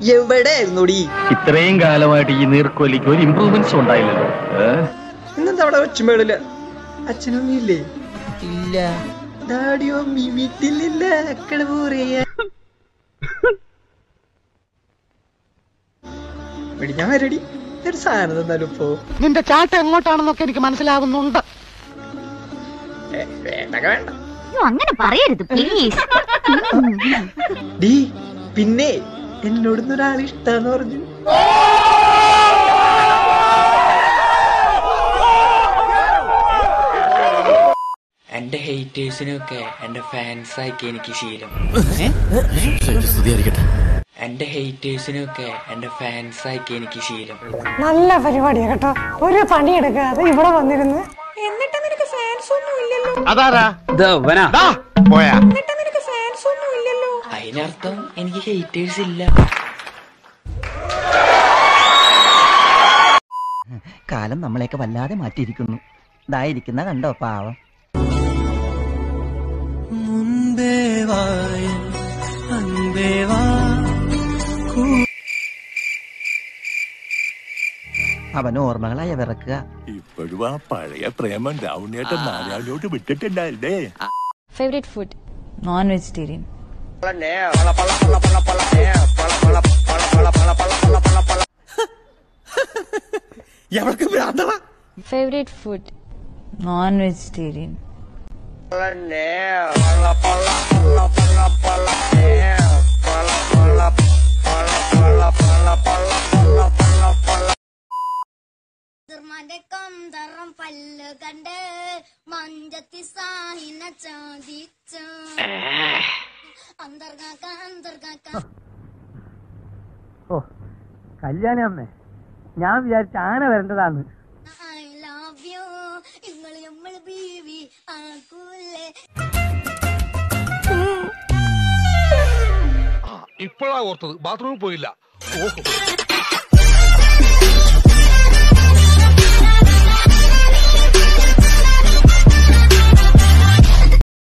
എവിടെയായിരുന്നുടി ഇത്രയും കാലമായിട്ട് ഈ നീർക്കോലിക്ക് ഒരു ഇമ്പ്രൂവ്മെന്റ്സ് ഉണ്ടായില്ലല്ലോ ഏ? ഇന്നെന്താ അവിടെ ഒച്ചുമേളില്ല അച്ഛനും ഇല്ലേ ഇല്ല ഡാഡിയോ മീ വീട്ടിലില്ല അക്കള പോറിയ എടി ഞാൻ വരടി ഒരു സാധനം തന്നാലും ഇപ്പോ നിന്റെ ചാട്ട എങ്ങോട്ടാണെന്നൊക്കെ എനിക്ക് മനസ്സിലാവുന്നുണ്ട് ഏ, വേണ്ടക വേണ്ട അയ്യോ അങ്ങനെ പറയരുത് പ്ലീസ് ഡീ പിന്നെ എന്നോടൊന്നും ഒരാൾ ഇഷ്ടാന്ന് പറഞ്ഞു എന്റെ ഹെയ്റ്റേഴ്സിനൊക്കെ എന്റെ ഫാൻസ് ആക്കി എനിക്ക് ശീലം എന്റെ ഹെയ്റ്റേഴ്സിനൊക്കെ എന്റെ ഫാൻസ് ആക്കി എനിക്ക് ശീലം നല്ല പരിപാടിയാ കേട്ടോ ഒരു പണിയെടുക്കാതെ ഇവിടെ വന്നിരുന്ന് അതാരാ ദാ, പോയാ അതിനർത്ഥം എനിക്ക് ഹെയ്റ്റേഴ്സ് ഇല്ല കാലം നമ്മളെയൊക്കെ വല്ലാതെ മാറ്റിയിരിക്കുന്നു ഇതായിരിക്കുന്ന കണ്ടോ പാവം അവൻ ഓർമ്മകളായ വിറക്കുക ഇപ്പോഴും ആ പഴയ പ്രേമം രാവുണ്ണിയേട്ടൻ നാരായണിയോട്ട് വിട്ടിട്ടുണ്ടായില്ലേ favourite food non vegetarian favourite food non vegetarian കന്തറം പല്ല് കണ്ട് മഞ്ചത്തി സാഹിന ചോദിച്ചു അന്തർഗാക്ക അന്തർഗാക്ക ഓ കല്യാണി അമ്മേ ഞാൻ വിചാരിച്ച ആന വരേണ്ടതാണ് ഐ ലവ് യു നിങ്ങൾ നമ്മൾ ബീവി ആക്കൂലേ ഇപ്പോഴാ ഓർത്തത് ബാത്റൂമിൽ പോയില്ല ഓഹോ